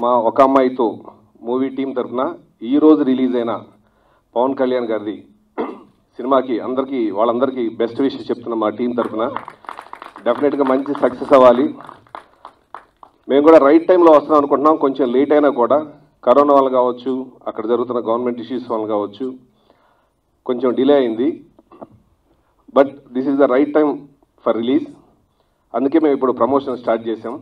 మా ఒక అమ్మాయితో మూవీ టీం తరఫున ఈరోజు రిలీజ్ అయిన పవన్ కళ్యాణ్ గారిది సినిమాకి అందరికీ వాళ్ళందరికీ బెస్ట్ విషయం చెప్తున్నా మా టీం తరఫున డెఫినెట్గా మంచి సక్సెస్ అవ్వాలి మేము కూడా రైట్ టైంలో వస్తున్నాం అనుకుంటున్నాం కొంచెం లేట్ అయినా కూడా కరోనా వల్ల కావచ్చు అక్కడ జరుగుతున్న గవర్నమెంట్ ఇష్యూస్ వల్ల కావచ్చు కొంచెం డిలే అయింది but this is the right time for release అందుకే మేము ఇప్పుడు ప్రమోషన్ స్టార్ట్ చేసాం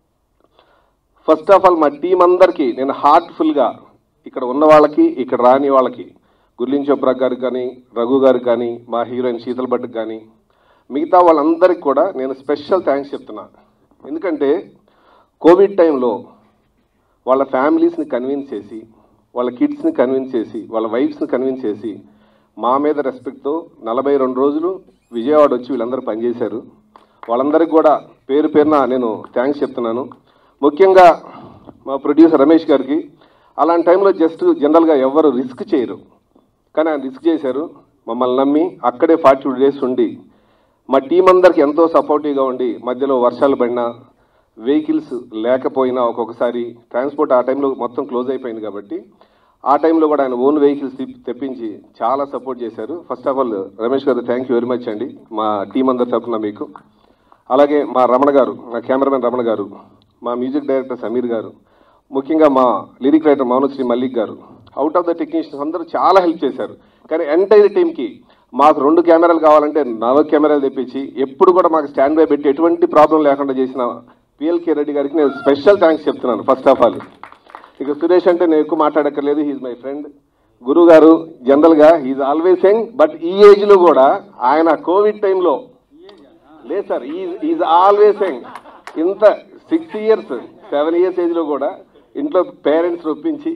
ఫస్ట్ ఆఫ్ ఆల్ మా టీం అందరికీ నేను హార్ట్ఫుల్గా ఇక్కడ ఉన్న వాళ్ళకి ఇక్కడ రాని వాళ్ళకి గుర్లిన్ చోప్రా గారికి కానీ రఘు గారికి కానీ మా హీరోయిన్ శీతల్ భట్కి కానీ మిగతా వాళ్ళందరికీ కూడా నేను స్పెషల్ థ్యాంక్స్ చెప్తున్నా ఎందుకంటే కోవిడ్ టైంలో వాళ్ళ ఫ్యామిలీస్ని కన్విన్స్ చేసి వాళ్ళ కిడ్స్ని కన్విన్స్ చేసి వాళ్ళ వైఫ్స్ని కన్విన్స్ చేసి మా మీద రెస్పెక్ట్తో నలభై రెండు రోజులు విజయవాడ వచ్చి వీళ్ళందరూ పనిచేశారు వాళ్ళందరికీ కూడా పేరు పేరున నేను థ్యాంక్స్ చెప్తున్నాను ముఖ్యంగా మా ప్రొడ్యూసర్ రమేష్ గారికి అలాంటి టైంలో జస్ట్ జనరల్గా ఎవరు రిస్క్ చేయరు కానీ ఆయన రిస్క్ చేశారు మమ్మల్ని నమ్మి అక్కడే ఫార్టీ టూ డేస్ ఉండి మా టీం అందరికి ఎంతో సపోర్టివ్గా ఉండి మధ్యలో వర్షాలు పడినా వెహికల్స్ లేకపోయినా ఒక్కొక్కసారి ట్రాన్స్పోర్ట్ ఆ టైంలో మొత్తం క్లోజ్ అయిపోయింది కాబట్టి ఆ టైంలో కూడా ఆయన ఓన్ వెహికల్స్ తెప్పించి చాలా సపోర్ట్ చేశారు first of all Ramesh garu thank you very much అండి మా టీం అందరి తరఫున మీకు అలాగే మా రమణ గారు మా కెమెరామెన్ రమణ గారు మా మ్యూజిక్ డైరెక్టర్ సమీర్ గారు ముఖ్యంగా మా లిరిక్ రైటర్ మౌనశ్రీ మల్లిక్ గారు అవుట్ ఆఫ్ ద టెక్నీషియన్స్ అందరూ చాలా హెల్ప్ చేశారు కానీ ఎంటైర్ టీంకి మాకు రెండు కెమెరాలు కావాలంటే నాలుగు కెమెరాలు తెప్పించి ఎప్పుడు కూడా మాకు స్టాండ్ బై పెట్టి ఎటువంటి ప్రాబ్లం లేకుండా చేసిన పిఎల్కే రెడ్డి గారికి నేను స్పెషల్ థ్యాంక్స్ చెప్తున్నాను ఫస్ట్ ఆఫ్ ఆల్ ఇక సురేష్ అంటే నేను ఎక్కువ మాట్లాడక్కర్లేదు హీజ్ మై ఫ్రెండ్ గురువు గారు జనరల్గా హీజ్ ఆల్వేస్ యంగ్ బట్ ఈ ఏజ్లో కూడా ఆయన కోవిడ్ టైంలో లేదు సార్ ఈజ్ ఆల్వేస్ యంగ్ ఇంత సిక్స్ ఇయర్స్ సెవెన్ ఇయర్స్ ఏజ్లో కూడా ఇంట్లో పేరెంట్స్ ఒప్పించి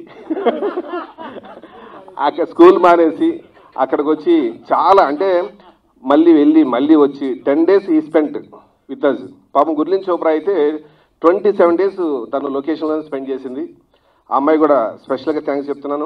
అక్కడ స్కూల్ మానేసి అక్కడికి వచ్చి చాలా అంటే మళ్ళీ వెళ్ళి మళ్ళీ వచ్చి టెన్ డేస్ ఈ స్పెంట్ విత్ అస్ పాపం గుర్లిన్ చోప్రా అయితే ట్వంటీ సెవెన్ డేస్ తను లొకేషన్లో స్పెండ్ చేసింది ఆ అమ్మాయి కూడా స్పెషల్గా థ్యాంక్స్ చెప్తున్నాను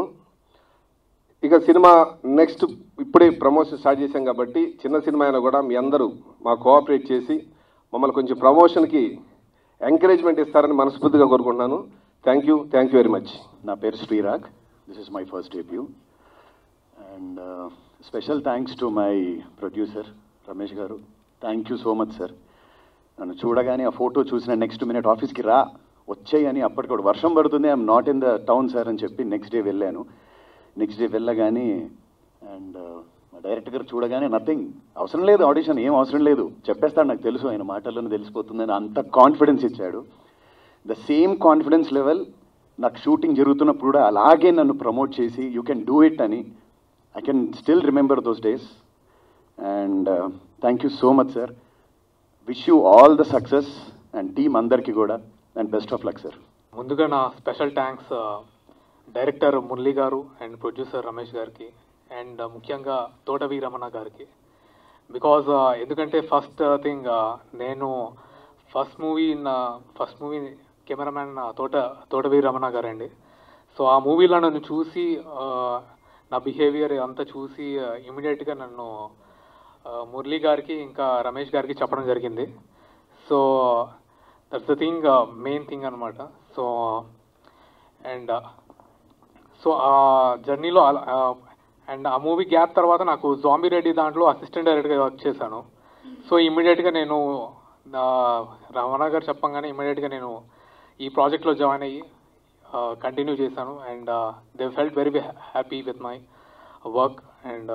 ఇక సినిమా నెక్స్ట్ ఇప్పుడే ప్రమోషన్ స్టార్ట్ చేశాం కాబట్టి చిన్న సినిమా అయినా కూడా మీ అందరూ మా కోఆపరేట్ చేసి మమ్మల్ని కొంచెం ప్రమోషన్కి ఎంకరేజ్మెంట్ ఇస్తారని మనస్ఫూర్తిగా కోరుకుంటున్నాను thank you thank you very much నా పేరు Sreerag this is my first debut and special thanks to my producer Ramesh garu thank you so much sir నన్ను చూడగానే ఆ ఫోటో చూసిన నెక్స్ట్ మినిట్ ఆఫీస్కి రా వచ్చాయని అప్పటికి కూడా వర్షం పడుతుంది I'm not in the town sir అని చెప్పి నెక్స్ట్ డే వెళ్ళాను నెక్స్ట్ డే వెళ్ళగానే అండ్ మా డైరెక్టర్ గారు చూడగానే నథింగ్ అవసరం లేదు ఆడిషన్ ఏం అవసరం లేదు చెప్పేస్తాడు నాకు తెలుసు ఆయన మాటల్లోనే తెలిసిపోతుందని అంత కాన్ఫిడెన్స్ ఇచ్చాడు ద సేమ్ కాన్ఫిడెన్స్ లెవెల్ నాకు షూటింగ్ జరుగుతున్నప్పుడు కూడా అలాగే నన్ను ప్రమోట్ చేసి యూ కెన్ డూ ఇట్ అని I can still remember those days and thank you so much sir wish you all the success and team అందరికీ కూడా and best of luck sir ముందుగా నా స్పెషల్ థ్యాంక్స్ డైరెక్టర్ మురళి గారు and producer Ramesh గారికి and ముఖ్యంగా తోటవి రమణ గారికి because ఎందుకంటే first thing నేను ఫస్ట్ మూవీ నా ఫస్ట్ మూవీ కెమెరామ్యాన్ తోట తోటవి రమణ గారండి సో ఆ మూవీలో నన్ను చూసి uh, నా బిహేవియర్ అంతా చూసి ఇమీడియట్గా నన్ను uh, మురళి గారికి ఇంకా రమేష్ గారికి చెప్పడం జరిగింది so that's the thing main thing అనమాట సో అండ్ సో ఆ జర్నీలో అండ్ ఆ మూవీ గ్యాప్ తర్వాత నాకు జాంబీ రెడ్డి దాంట్లో అసిస్టెంట్ డైరెక్టర్గా వర్క్ చేశాను సో ఇమ్మీడియట్గా నేను ఆ, రమణ గారు చెప్పంగానే ఇమ్మీడియట్గా నేను ఈ ప్రాజెక్ట్లో జాయిన్ అయ్యి కంటిన్యూ చేశాను and they felt very happy with my work and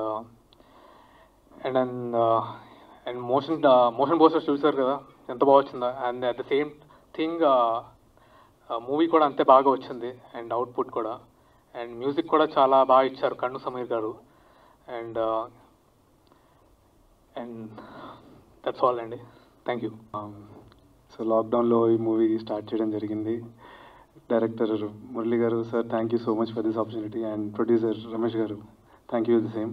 and and and motion motion posters చూసారు కదా ఎంత బాగా వచ్చిందో and at the same thing movie కూడా అంతే బాగా వచ్చింది అండ్ అవుట్పుట్ కూడా అండ్ మ్యూజిక్ కూడా చాలా బాగా ఇచ్చారు కన్ను Sameer garu and and that's all అండి థ్యాంక్ యూ సో లాక్డౌన్లో ఈ మూవీ స్టార్ట్ చేయడం జరిగింది director Murali garu sir thank you so much for this opportunity and producer Ramesh garu thank you the same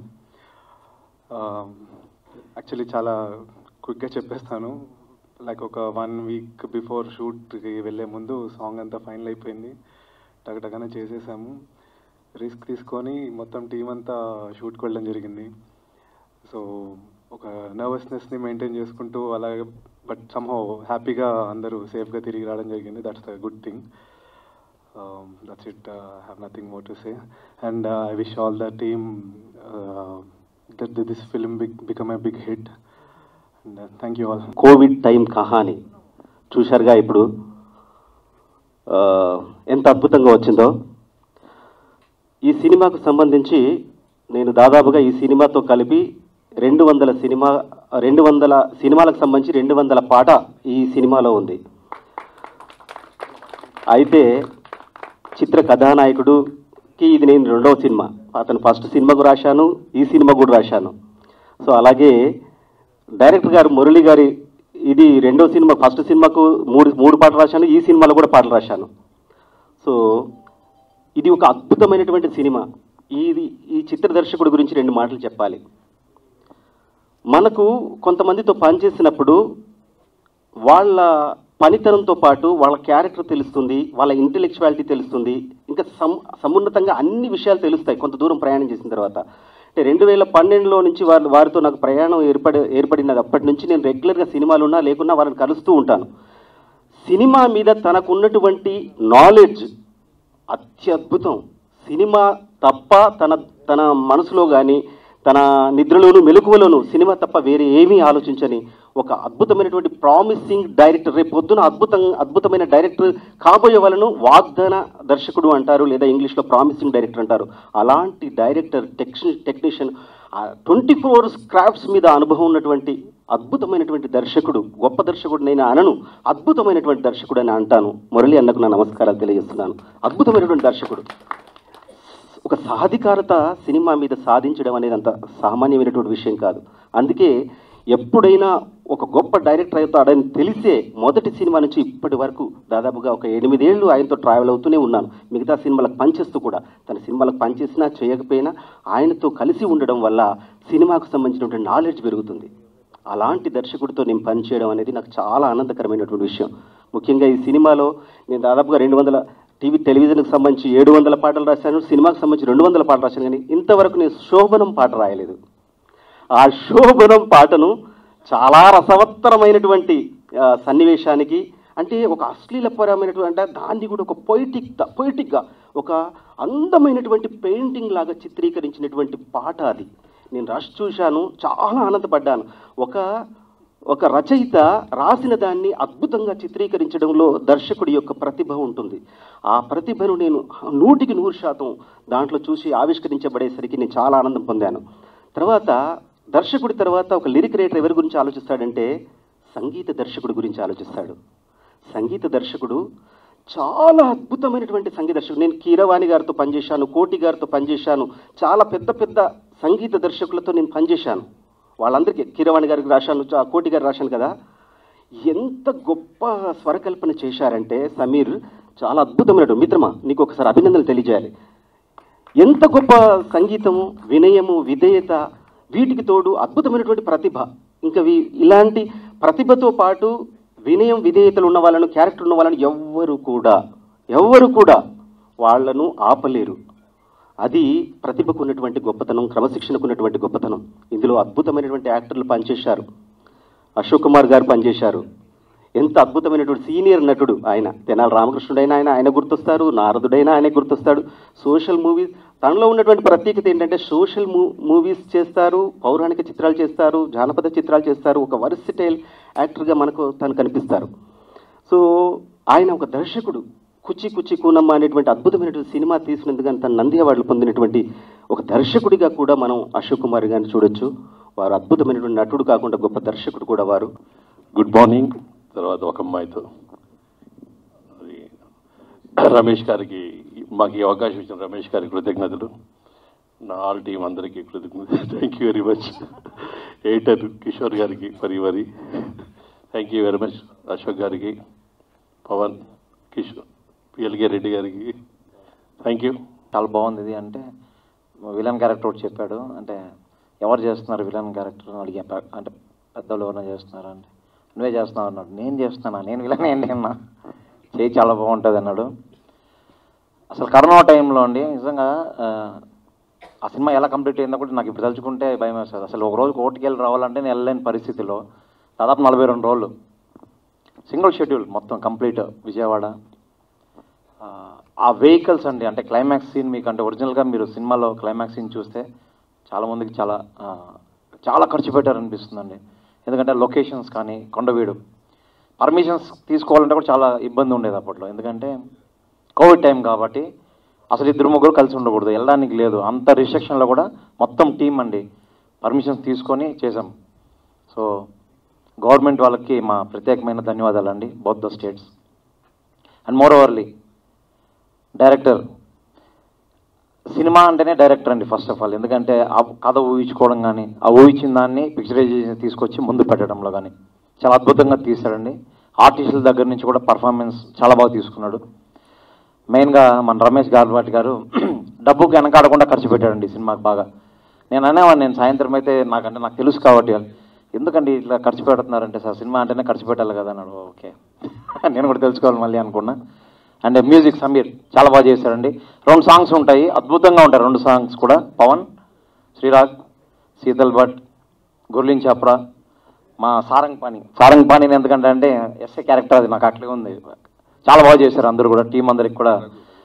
actually చాలా క్విక్గా చెప్పేస్తాను లైక్ ఒక వన్ వీక్ బిఫోర్ షూట్కి వెళ్ళే ముందు సాంగ్ అంతా ఫైనల్ అయిపోయింది టగటగానే చేసేసాము రిస్క్ తీసుకొని మొత్తం టీం అంతా షూట్కి వెళ్ళడం జరిగింది సో ఒక నర్వస్నెస్ని మెయింటైన్ చేసుకుంటూ అలాగే బట్ సమ్హౌ హ్యాపీగా అందరూ సేఫ్గా తిరిగి రావడం జరిగింది that's the good thing Um, that's it. Uh, I have nothing more to say. And uh, I wish all the team uh, that this film big, become a big hit. And uh, thank you all. Covid time Kahani చూశారుగా ఇప్పుడు ఆ, ఎంత అద్భుతంగా వచ్చిందో ఈ సినిమాకు సంబంధించి నేను దాదాపుగా ఈ సినిమాతో కలిపి రెండు వందల సినిమా రెండు వందల సినిమాలకు సంబంధించి రెండు వందల పాట ఈ సినిమాలో ఉంది అయితే చిత్ర కథానాయకుడుకి ఇది నేను రెండవ సినిమా అతను ఫస్ట్ సినిమాకు రాశాను ఈ సినిమా కూడా రాశాను సో అలాగే డైరెక్టర్ గారు మురళి గారి ఇది రెండో సినిమా ఫస్ట్ సినిమాకు మూడు మూడు పాటలు రాశాను ఈ సినిమాలో కూడా పాటలు రాశాను సో ఇది ఒక అద్భుతమైనటువంటి సినిమా ఇది ఈ చిత్ర దర్శకుడి గురించి రెండు మాటలు చెప్పాలి మనకు కొంతమందితో పనిచేసినప్పుడు వాళ్ళ పనితనంతో పాటు వాళ్ళ క్యారెక్టర్ తెలుస్తుంది వాళ్ళ ఇంటెలెక్చువాలిటీ తెలుస్తుంది ఇంకా సం సమున్నతంగా అన్ని విషయాలు తెలుస్తాయి కొంత దూరం ప్రయాణం చేసిన తర్వాత అంటే రెండు వేల పన్నెండులో నుంచి వారి వారితో నాకు ప్రయాణం ఏర్పడి ఏర్పడినది అప్పటి నుంచి నేను రెగ్యులర్గా సినిమాలు ఉన్నా లేకున్నా వాళ్ళని కలుస్తూ ఉంటాను సినిమా మీద తనకున్నటువంటి నాలెడ్జ్ అత్యద్భుతం సినిమా తప్ప తన తన మనసులో కానీ తన నిద్రలోను మెలకువలోను సినిమా తప్ప వేరే ఏమీ ఆలోచించని ఒక అద్భుతమైనటువంటి ప్రామిసింగ్ డైరెక్టర్ రేపు పొద్దున అద్భుతం అద్భుతమైన డైరెక్టర్ కాబోయే వాళ్ళను వాగ్దాన దర్శకుడు అంటారు లేదా ఇంగ్లీష్లో ప్రామిసింగ్ డైరెక్టర్ అంటారు అలాంటి డైరెక్టర్ టెక్ని technician twenty four hours crafts మీద అనుభవం ఉన్నటువంటి అద్భుతమైనటువంటి దర్శకుడు గొప్ప దర్శకుడు నేను అనను అద్భుతమైనటువంటి దర్శకుడు అని అంటాను మురళి అన్నకు నా నమస్కారాలు తెలియజేస్తున్నాను అద్భుతమైనటువంటి దర్శకుడు ఒక సాధికారత సినిమా మీద సాధించడం అనేది అంత సామాన్యమైనటువంటి విషయం కాదు అందుకే ఎప్పుడైనా ఒక గొప్ప డైరెక్టర్ అవుతాడని తెలిసే మొదటి సినిమా నుంచి ఇప్పటి వరకు దాదాపుగా ఒక ఎనిమిదేళ్ళు ఆయనతో ట్రావెల్ అవుతూనే ఉన్నాను మిగతా సినిమాలకు పనిచేస్తూ కూడా తన సినిమాలకు పనిచేసినా చేయకపోయినా ఆయనతో కలిసి ఉండడం వల్ల సినిమాకు సంబంధించినటువంటి నాలెడ్జ్ పెరుగుతుంది అలాంటి దర్శకుడితో నేను పనిచేయడం అనేది నాకు చాలా ఆనందకరమైనటువంటి విషయం ముఖ్యంగా ఈ సినిమాలో నేను దాదాపుగా రెండు వందల టీవీ టెలివిజన్కి సంబంధించి ఏడు వందల పాటలు రాశాను సినిమాకి సంబంధించి రెండు వందల పాటలు రాశాను కానీ ఇంతవరకు నేను శోభనం పాట రాయలేదు ఆ శోభనం పాటను చాలా రసవత్తరమైనటువంటి ఆ, సన్నివేశానికి అంటే ఒక అశ్లీలపరమైనటువంటి అంటే దాన్ని కూడా ఒక పొయిటిక్ పొయిటిక్గా ఒక అందమైనటువంటి పెయింటింగ్ లాగా చిత్రీకరించినటువంటి పాట అది నేను రష్ చూశాను చాలా ఆనందపడ్డాను ఒక ఒక రచయిత రాసిన దాన్ని అద్భుతంగా చిత్రీకరించడంలో దర్శకుడి యొక్క ప్రతిభ ఉంటుంది ఆ ప్రతిభను నేను నూటికి నూరు శాతం దాంట్లో చూసి ఆవిష్కరించబడేసరికి నేను చాలా ఆనందం పొందాను తర్వాత దర్శకుడి తర్వాత ఒక లిరిక్ రైటర్ ఎవరి గురించి ఆలోచిస్తాడంటే సంగీత దర్శకుడి గురించి ఆలోచిస్తాడు సంగీత దర్శకుడు చాలా అద్భుతమైనటువంటి సంగీత దర్శకుడు నేను కీరవాణి గారితో పనిచేశాను కోటి గారితో పనిచేశాను చాలా పెద్ద పెద్ద సంగీత దర్శకులతో నేను పనిచేశాను వాళ్ళందరికీ కీరవాణి గారికి రాశాను చా- కోటి గారు రాశాను కదా ఎంత గొప్ప స్వరకల్పన చేశారంటే సమీర్ చాలా అద్భుతమైనటువంటి మిత్రమా నీకు ఒకసారి అభినందనలు తెలియజేయాలి ఎంత గొప్ప సంగీతము వినయము విధేయత వీటికి తోడు అద్భుతమైనటువంటి ప్రతిభ ఇంకా వీ- ఇలాంటి ప్రతిభతో పాటు వినయం విధేయతలు ఉన్న వాళ్ళను క్యారెక్టర్ ఉన్న వాళ్ళను ఎవ్వరు కూడా ఎవ్వరు కూడా వాళ్ళను ఆపలేరు అది ప్రతిభకు ఉన్నటువంటి గొప్పతనం క్రమశిక్షణకు ఉన్నటువంటి గొప్పతనం ఇందులో అద్భుతమైనటువంటి యాక్టర్లు పనిచేశారు అశోక్ కుమార్ గారు పనిచేశారు ఎంత అద్భుతమైనటువంటి సీనియర్ నటుడు ఆయన తెనాలి రామకృష్ణుడైనా ఆయన ఆయన గుర్తొస్తారు నారదుడైనా ఆయన గుర్తొస్తాడు సోషల్ మూవీస్ తనలో ఉన్నటువంటి ప్రత్యేకత ఏంటంటే సోషల్ మూ మూవీస్ చేస్తారు పౌరాణిక చిత్రాలు చేస్తారు జానపద చిత్రాలు చేస్తారు ఒక వర్సిటైల్ యాక్టర్గా మనకు తను కనిపిస్తారు సో ఆయన ఒక దర్శకుడు కుచి కుచి కూనమ్మ అనేటువంటి అద్భుతమైనటువంటి సినిమా తీసినందుకు తన నంది అవార్డులు పొందినటువంటి ఒక దర్శకుడిగా కూడా మనం అశోక్ కుమార్ గారిని చూడొచ్చు వారు అద్భుతమైనటువంటి నటుడు కాకుండా గొప్ప దర్శకుడు కూడా వారు గుడ్ మార్నింగ్ తర్వాత ఒక అమ్మాయితో అది రమేష్ గారికి మాకు ఈ అవకాశం ఇచ్చిన రమేష్ గారికి కృతజ్ఞతలు నా ఆల్ టీం అందరికీ కృతజ్ఞతలు thank you very much editor Kishore గారికి మరి మరి thank you very much Ashok గారికి పవన్ కిషోర్ పిఎల్కే రెడ్డి గారికి థ్యాంక్ యూ చాలా బాగుంది ఇది అంటే విలన్ క్యారెక్టర్ ఒకటి చెప్పాడు అంటే ఎవరు చేస్తున్నారు విలన్ క్యారెక్టర్ అని అడిగా పె- అంటే పెద్దవాళ్ళు ఎవరైనా చేస్తున్నారు అంటే నువ్వే చేస్తున్నావు అన్నాడు నేను చేస్తున్నా నేను విలన్ ఏంటి అన్నా చేయి చాలా బాగుంటుంది అన్నాడు అసలు కరోనా టైంలో అండి నిజంగా ఆ, ఆ సినిమా ఎలా కంప్లీట్ అయిందో కూడా నాకు ఇప్పుడు తలుచుకుంటే భయం వేస్తుంది అసలు ఒక రోజు కోర్టుకి వెళ్ళి రావాలంటే నేను వెళ్ళలేని పరిస్థితిలో దాదాపు నలభై రెండు రోజులు సింగిల్ షెడ్యూల్ మొత్తం కంప్లీట్ విజయవాడ ఆ, ఆ వెహికల్స్ అండి అంటే క్లైమాక్స్ సీన్ మీకు అంటే ఒరిజినల్గా మీరు సినిమాలో క్లైమాక్స్ సీన్ చూస్తే చాలా మందికి చాలా ఆ, చాలా ఖర్చు పెట్టారనిపిస్తుందండి ఎందుకంటే లొకేషన్స్ కానీ కొండవీడు పర్మిషన్స్ తీసుకోవాలంటే కూడా చాలా ఇబ్బంది ఉండేది అప్పట్లో ఎందుకంటే కోవిడ్ టైం కాబట్టి అసలు ఇద్దరు ముగ్గురు కలిసి ఉండకూడదు వెళ్ళడానికి లేదు అంత రిస్ట్రిక్షన్లో కూడా మొత్తం టీం అండి పర్మిషన్స్ తీసుకొని చేసాం సో గవర్నమెంట్ వాళ్ళకి మా ప్రత్యేకమైన ధన్యవాదాలు అండి both the states and more overly director cinema అంటేనే డైరెక్టర్ అండి ఫస్ట్ ఆఫ్ ఆల్ ఎందుకంటే ఆ కథ ఊహించుకోవడం కానీ ఆ ఊహించిన దాన్ని పిక్చరైజేషన్ తీసుకొచ్చి ముందు పెట్టడంలో కానీ చాలా అద్భుతంగా తీశాడండి ఆర్టిస్టుల దగ్గర నుంచి కూడా పర్ఫార్మెన్స్ చాలా బాగా తీసుకున్నాడు మెయిన్గా మన రమేష్ గార్వాటి గారు డబ్బుకి వెనకాడకుండా ఖర్చు పెట్టాడండి ఈ సినిమాకి బాగా నేను అనేవాడిని నేను సాయంత్రం అయితే నాకంటే నాకు తెలుసు కాబట్టి ఎందుకండి ఇట్లా ఖర్చు పెడుతున్నారంటే సార్ సినిమా అంటేనే ఖర్చు పెట్టాలి కదా అన్నాడు ఓకే నేను కూడా తెలుసుకోవాలి మళ్ళీ అనుకున్నా అండ్ మ్యూజిక్ సమీర్ చాలా బాగా చేశాడండి రెండు సాంగ్స్ ఉంటాయి అద్భుతంగా ఉంటాయి రెండు సాంగ్స్ కూడా పవన్ శ్రీరాగ్ శీతల్ భట్ గుర్లిన్ చాప్రా మా సారంగ్ పాని సారంగ్ పానీని ఎందుకంటే అంటే ఎస్ఏ క్యారెక్టర్ అది నాకు అట్లే ఉంది చాలా బాగా చేశారు అందరూ కూడా టీం అందరికి కూడా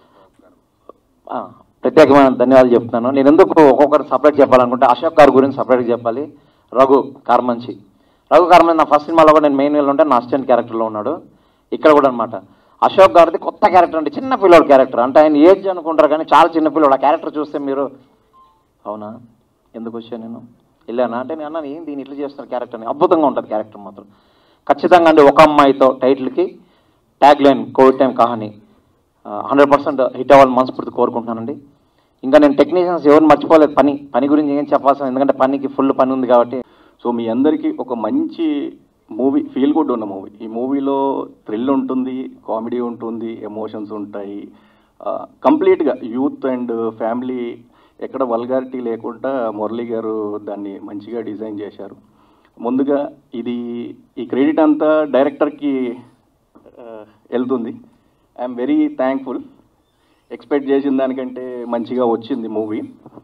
ఆ, ప్రత్యేకమైన ధన్యవాదాలు చెప్తున్నాను నేను ఎందుకు ఒక్కొక్కరు సపరేట్ చెప్పాలనుకుంటే అశోక్ గారి గురించి సపరేట్గా చెప్పాలి రఘు కార్మంచి రఘు కార్మంచి నా ఫస్ట్ సినిమాలో కూడా నేను మెయిన్ వీల్ ఉంటే నా అసిస్టెంట్ క్యారెక్టర్లో ఉన్నాడు ఇక్కడ కూడా అనమాట అశోక్ గారిది కొత్త క్యారెక్టర్ అంటే చిన్న పిల్లోడు క్యారెక్టర్ అంటే ఆయన ఏజ్ అనుకుంటారు కానీ చాలా చిన్న పిల్లోడు ఆ క్యారెక్టర్ చూస్తే మీరు అవునా ఎందుకు వచ్చాను నేను వెళ్ళానా అంటే నేను అన్నాను ఏం దీన్ని ఇట్లా చేస్తున్నారు క్యారెక్టర్ అని అద్భుతంగా ఉంటుంది క్యారెక్టర్ మాత్రం ఖచ్చితంగా అండి ఒక అమ్మాయితో టైటిల్కి tag line covid time Kahani hundred percent hit అవ్వాలని మనస్ఫూర్తి కోరుకుంటున్నానండి ఇంకా నేను టెక్నీషియన్స్ ఎవరిని మర్చిపోలేదు పని పని గురించి ఏం చెప్పాల్సిన ఎందుకంటే పనికి ఫుల్ పని ఉంది కాబట్టి సో మీ అందరికీ ఒక మంచి మూవీ ఫీల్ గుడ్ ఉన్న మూవీ ఈ మూవీలో థ్రిల్ ఉంటుంది కామెడీ ఉంటుంది ఎమోషన్స్ ఉంటాయి కంప్లీట్గా యూత్ అండ్ ఫ్యామిలీ ఎక్కడ వల్గారిటీ లేకుండా మురళి గారు దాన్ని మంచిగా డిజైన్ చేశారు ముందుగా ఇది ఈ క్రెడిట్ అంతా డైరెక్టర్కి వెళ్తుంది ఐఎమ్ వెరీ థ్యాంక్ఫుల్ ఎక్స్పెక్ట్ చేసిన దానికంటే మంచిగా వచ్చింది మూవీ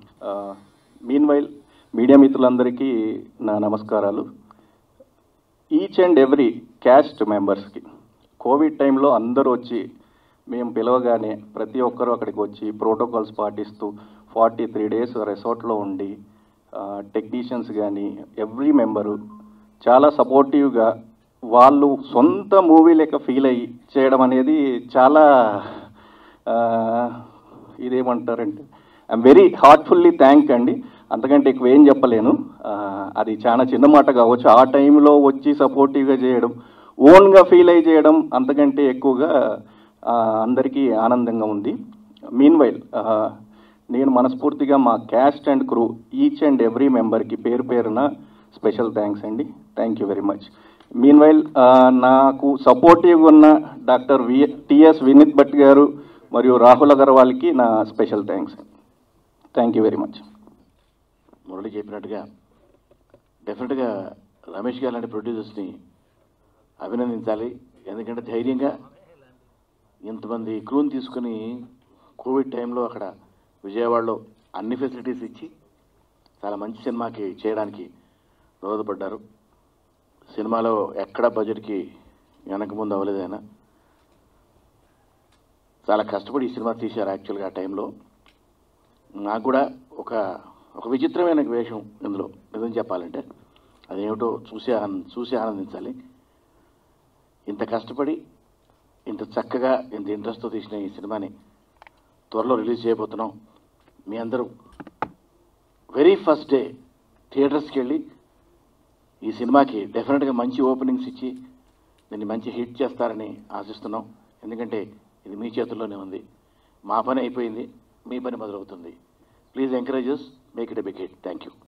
మీన్ వైల్ మీడియా మిత్రులందరికీ నా నమస్కారాలు ఈచ్ అండ్ ఎవ్రీ క్యాస్ట్ మెంబర్స్కి కోవిడ్ టైంలో అందరూ వచ్చి మేము పిలవగానే ప్రతి ఒక్కరూ అక్కడికి వచ్చి ప్రోటోకాల్స్ పాటిస్తూ ఫార్టీ త్రీ డేస్ రెసార్ట్లో ఉండి టెక్నీషియన్స్ కానీ ఎవ్రీ మెంబరు చాలా సపోర్టివ్గా వాళ్ళు సొంత మూవీ లెక్క ఫీల్ అయ్యి చేయడం అనేది చాలా ఆ, ఇదేమంటారంటే ఐఎమ్ వెరీ హార్ట్ఫుల్లీ థ్యాంక్ అండి అంతకంటే ఎక్కువ ఏం చెప్పలేను ఆ, అది చాలా చిన్న మాట కావచ్చు ఆ టైంలో వచ్చి సపోర్టివ్గా చేయడం ఓన్గా ఫీల్ అయ్యి చేయడం అంతకంటే ఎక్కువగా ఆ, అందరికీ ఆనందంగా ఉంది మీన్ వైల్ నేను మనస్ఫూర్తిగా మా cast and crew each and every మెంబర్కి పేరు పేరున స్పెషల్ థ్యాంక్స్ అండి thank you very much meanwhile నాకు సపోర్టివ్గా ఉన్న doctor V T S Vineeth Bhat garu మరియు రాహుల్ అగర్వాల్కి నా special thanks thank you very much Murali చెప్పినట్టుగా డెఫినెట్గా రమేష్ గారు లాంటి ప్రొడ్యూసర్స్ని అభినందించాలి ఎందుకంటే ధైర్యంగా ఇంతమంది క్రూని తీసుకుని కోవిడ్ టైంలో అక్కడ విజయవాడలో అన్ని ఫెసిలిటీస్ ఇచ్చి చాలా మంచి సినిమాకి చేయడానికి దోహదపడ్డారు సినిమాలో ఎక్కడ బడ్జెట్కి వెనక ముందు అవ్వలేదు ఆయన చాలా కష్టపడి ఈ సినిమా తీశారు యాక్చువల్గా ఆ టైంలో నాకు కూడా ఒక ఒక విచిత్రమైన వేషం ఇందులో నిజం చెప్పాలంటే అదేమిటో చూసి ఆనంద చూసి ఆనందించాలి ఇంత కష్టపడి ఇంత చక్కగా ఇంత ఇంట్రెస్ట్తో తీసిన ఈ సినిమాని త్వరలో రిలీజ్ చేయబోతున్నాం మీ అందరూ వెరీ ఫస్ట్ డే థియేటర్స్కి వెళ్ళి ఈ సినిమాకి డెఫినెట్గా మంచి ఓపెనింగ్స్ ఇచ్చి దీన్ని మంచి హిట్ చేస్తారని ఆశిస్తున్నాం ఎందుకంటే ఇది మీ చేతుల్లోనే ఉంది మా పని అయిపోయింది మీ పని మొదలవుతుంది please encourages make it a big hit thank you